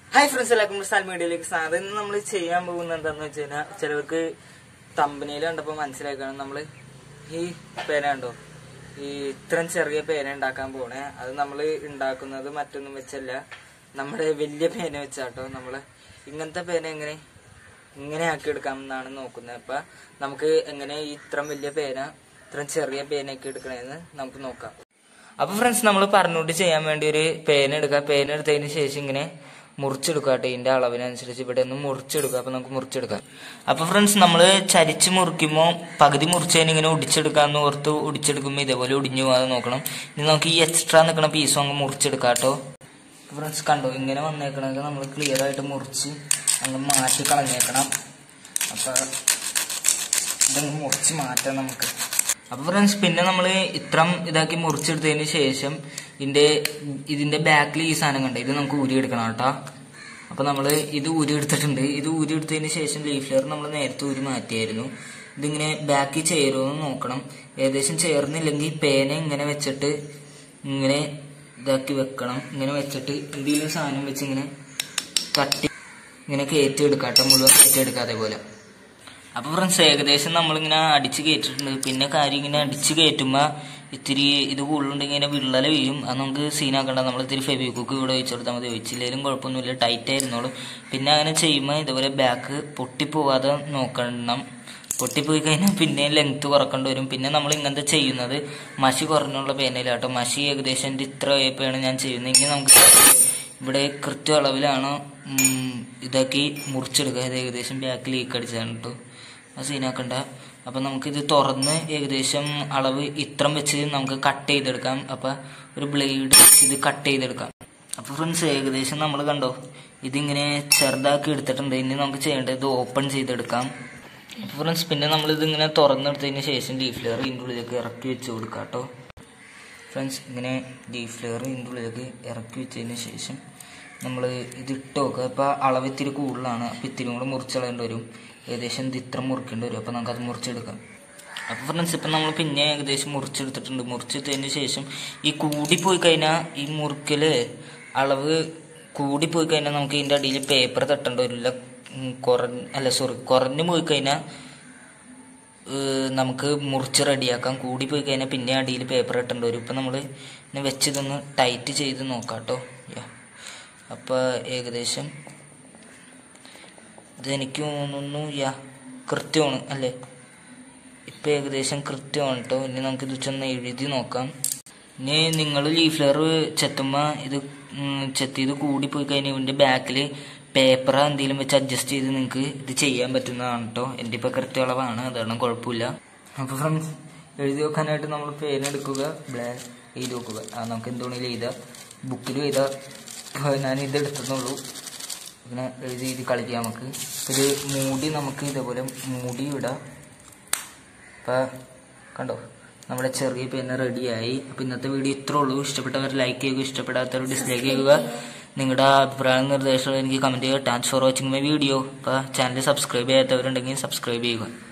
hi friends എല്ലാവർക്കും സ്റ്റാൽ മീഡിയയിലേക്ക് സ്വാഗതം ഇന്ന് നമ്മൾ ചെയ്യാൻ പോകുന്നത് എന്താന്ന് വെച്ച് കഴിഞ്ഞാൽ ചിലർക്ക് തമ്പനിയിൽ കണ്ടപ്പോൾ മനസ്സിലാക്കണം നമ്മൾ ഈ പേന കണ്ടോ ഈ ഇത്രയും ചെറിയ പേന ഉണ്ടാക്കാൻ പോണേ അത് നമ്മൾ ഉണ്ടാക്കുന്നത് മറ്റൊന്നും വെച്ചല്ല നമ്മുടെ വലിയ പേന വെച്ചാട്ടോ നമ്മൾ ഇങ്ങനത്തെ പേന എങ്ങനെ ഇങ്ങനെ ആക്കി എടുക്കാം എന്നാണ് നോക്കുന്നത് അപ്പൊ നമുക്ക് എങ്ങനെ ഈ ഇത്രയും വലിയ പേന ഇത്രയും ചെറിയ പേനയൊക്കെ എടുക്കണേന്ന് നമുക്ക് നോക്കാം അപ്പൊ ഫ്രണ്ട്സ് നമ്മൾ പറഞ്ഞുകൊണ്ട് ചെയ്യാൻ വേണ്ടി ഒരു പേന എടുക്കുക പേന എടുത്തതിന് ശേഷം ഇങ്ങനെ മുറിച്ചെടുക്കുക കേട്ടോ ഇതിന്റെ അളവിനനുസരിച്ച് ഇവിടെ ഒന്ന് മുറിച്ചെടുക്കുക അപ്പൊ നമുക്ക് മുറിച്ചെടുക്കാം അപ്പൊ ഫ്രണ്ട്സ് നമ്മൾ ചരിച്ച് മുറിക്കുമ്പോൾ പകുതി മുറിച്ചതിന് ഇങ്ങനെ ഒടിച്ചെടുക്കാന്ന് ഓർത്ത് ഒടിച്ചെടുക്കുമ്പോൾ ഇതേപോലെ ഒടിഞ്ഞു പോകാതെ നോക്കണം ഇനി നമുക്ക് ഈ എക്സ്ട്രാ നിൽക്കുന്ന പീസും അങ്ങ് മുറിച്ചെടുക്കാം കേട്ടോ ഫ്രണ്ട്സ് കണ്ടോ ഇങ്ങനെ വന്നേക്കണൊക്കെ നമ്മൾ ക്ലിയർ ആയിട്ട് മുറിച്ച് അങ്ങ് മാറ്റി കളഞ്ഞേക്കണം അപ്പൊ ഇതങ്ങ് മുറിച്ച് മാറ്റാം നമുക്ക് അപ്പൊ ഫ്രണ്ട്സ് പിന്നെ നമ്മൾ ഇത്രം ഇതാക്കി മുറിച്ചെടുത്തതിന് ശേഷം ഇതിന്റെ ഇതിന്റെ ബാക്കിൽ ഈ സാധനം കണ്ട ഇത് നമുക്ക് ഊരി എടുക്കണം കേട്ടോ അപ്പൊ നമ്മൾ ഇത് ഊരി എടുത്തിട്ടുണ്ട് ഇത് ഊരി എടുത്തതിന് ശേഷം ലീഫ് ലെയർ നമ്മൾ നേരത്തെ ഊരി മാറ്റിയായിരുന്നു ഇതിങ്ങനെ ബാക്കിൽ ചേരുമെന്ന് നോക്കണം ഏകദേശം ചേർന്നില്ലെങ്കിൽ പേന ഇങ്ങനെ വെച്ചിട്ട് ഇങ്ങനെ ഇതാക്കി വെക്കണം ഇങ്ങനെ വെച്ചിട്ട് എന്തെങ്കിലും സാധനം വെച്ച് ഇങ്ങനെ തട്ടി ഇങ്ങനെ കയറ്റി എടുക്കാട്ടെ മുഴുവൻ കയറ്റി എടുക്കാതെ പോലെ അപ്പൊ ഫ്രണ്ട്സ് ഏകദേശം നമ്മളിങ്ങനെ അടിച്ച് കയറ്റിട്ടുണ്ട് പിന്നെ കാര്യം ഇങ്ങനെ അടിച്ച് കയറ്റുമ്പോ ഇത്തിരി ഇത് കൂടുതലുണ്ടെങ്കിൽ ഇങ്ങനെ വിള്ളല വീഴും അത് നമുക്ക് സീനാക്കണ്ട നമ്മൾ ഇത്തിരി ഫെബിക്കുക്ക് ഇവിടെ വെച്ച് കൊടുത്താൽ മതി വെച്ചില്ലെങ്കിലും കുഴപ്പമൊന്നുമില്ല ടൈറ്റ് ആയിരുന്നോളും പിന്നെ അങ്ങനെ ചെയ്യുമ്പോൾ ഇതുപോലെ ബാക്ക് പൊട്ടിപ്പോവാതെ നോക്കണം പൊട്ടിപ്പോയി കഴിഞ്ഞാൽ പിന്നെ ലെങ്ത് കുറക്കേണ്ടി വരും പിന്നെ നമ്മൾ ഇങ്ങനത്തെ ചെയ്യുന്നത് മഷി കുറഞ്ഞുള്ള പേനയിലാട്ടോ മഷി ഏകദേശം എൻ്റെ ഇത്ര ആയപ്പോഴാണ് ഞാൻ ചെയ്യുന്നതെങ്കിൽ നമുക്ക് ഇവിടെ കൃത്യ അളവിലാണ് ഉം, ഇതാക്കി മുറിച്ചെടുക്കുക ഇത് ഏകദേശം ബാക്ക് ലീക്ക് അടിച്ചാണ് കേട്ടോ അത് സീനാക്കണ്ട അപ്പം നമുക്കിത് തുറന്ന് ഏകദേശം അളവ് ഇത്രം വെച്ച് നമുക്ക് കട്ട് ചെയ്തെടുക്കാം അപ്പം ഒരു ബ്ലേഡ് വെച്ച് ഇത് കട്ട് ചെയ്തെടുക്കാം അപ്പോൾ ഫ്രണ്ട്സ് ഏകദേശം നമ്മൾ കണ്ടോ ഇതിങ്ങനെ ചെറുതാക്കി എടുത്തിട്ടുണ്ട് ഇനി നമുക്ക് ചെയ്യേണ്ടത് ഇത് ഓപ്പൺ ചെയ്തെടുക്കാം അപ്പോൾ ഫ്രണ്ട്സ് പിന്നെ നമ്മളിത് ഇങ്ങനെ തുറന്നെടുത്തതിന് ശേഷം ലീഫ് ലെയർ ഇതിൻ്റെ ഉള്ളിലേക്ക് ഇറക്കി വെച്ച് കൊടുക്കാം കേട്ടോ ഫ്രണ്ട്സ് ഇങ്ങനെ ലീഫ് ലെയർ ഇതിൻ്റെ ഉള്ളിലേക്ക് ഇറക്കി വെച്ചതിന് ശേഷം നമ്മൾ ഇത് ഇട്ട് നോക്കുക ഇപ്പോൾ അളവ് ഇത്തിരി കൂടുതലാണ് അപ്പോൾ ഇത്തിരി കൂടെ മുറിച്ചളയേണ്ടി വരും ഏകദേശം ഇത് ഇത്ര മുറിക്കേണ്ടി വരും അപ്പോൾ നമുക്കത് മുറിച്ചെടുക്കാം അപ്പോൾ ഫ്രണ്ട്സ് ഇപ്പം നമ്മൾ പിന്നെ ഏകദേശം മുറിച്ചെടുത്തിട്ടുണ്ട് മുറിച്ചെടുത്തതിന് ശേഷം ഈ കൂടിപ്പോയി കഴിഞ്ഞാൽ ഈ മുറിക്കൽ അളവ് കൂടിപ്പോയി കഴിഞ്ഞാൽ നമുക്ക് ഇതിൻ്റെ അടിയിൽ പേപ്പർ തട്ടേണ്ടി വരില്ല ഉം, കുറഞ്ഞ അല്ല സോറി കുറഞ്ഞു പോയി കഴിഞ്ഞാൽ ഏഹ് നമുക്ക് മുറിച്ച് റെഡിയാക്കാം കൂടി പോയി കഴിഞ്ഞാൽ പിന്നെ അടിയിൽ പേപ്പർ ഇട്ടേണ്ടി വരും ഇപ്പം നമ്മൾ ഇങ്ങനെ വെച്ച് ഇതൊന്ന് ടൈറ്റ് ചെയ്ത് നോക്കാം കേട്ടോ അപ്പോൾ ഏകദേശം ഇത് എനിക്ക് തോന്നുന്നു യാ കൃത്യമാണ് അല്ലേ ഇപ്പം ഏകദേശം കൃത്യമാണ് കേട്ടോ ഇനി നമുക്ക് ഇത് ചെന്ന് എഴുതി നോക്കാം ഇനി നിങ്ങൾ ലീഫ് ലെയർ ചെത്തുമ്പോൾ ഇത് ഉം, ചെത്തിയത് കൂടിപ്പോയി കഴിഞ്ഞാൽ ഇതിൻ്റെ ബാക്കിൽ പേപ്പർ എന്തെങ്കിലും വെച്ച് അഡ്ജസ്റ്റ് ചെയ്ത് നിങ്ങൾക്ക് ഇത് ചെയ്യാൻ പറ്റുന്നതാണ് കേട്ടോ എൻ്റെ ഇപ്പോൾ കൃത്യമളവാണ് അതാണ് കുഴപ്പമില്ല അപ്പോൾ ഫ്രണ്ട്സ് എഴുതി വെക്കാനായിട്ട് നമ്മൾ പേന എടുക്കുക ബ്ലാക്ക് എഴുതി വെക്കുക ആ നമുക്ക് എന്തുകൊണ്ടെങ്കിലും എഴുതാം ബുക്കിൽ എഴുതാം ഞാൻ ഇത് എടുത്തെന്നുള്ളൂ ഇങ്ങനെ എഴുതി എഴുതി കളിക്കാം നമുക്ക് ഇത് മൂടി നമുക്ക് ഇതേപോലെ മൂടി വിടാം അപ്പോൾ കണ്ടോ നമ്മുടെ ചെറിയ പേന റെഡിയായി അപ്പോൾ ഇന്നത്തെ വീഡിയോ ഇത്രേ ഉള്ളൂ ഇഷ്ടപ്പെട്ടവർ ലൈക്ക് ചെയ്യുക ഇഷ്ടപ്പെടാത്തവർ ഡിസ്ലൈക്ക് ചെയ്യുക നിങ്ങളുടെ അഭിപ്രായ നിർദ്ദേശങ്ങൾ എനിക്ക് കമൻറ്റ് ചെയ്യുക thanks for watching my video അപ്പോൾ ചാനൽ സബ്സ്ക്രൈബ് ചെയ്യാത്തവരുണ്ടെങ്കിൽ സബ്സ്ക്രൈബ് ചെയ്യുക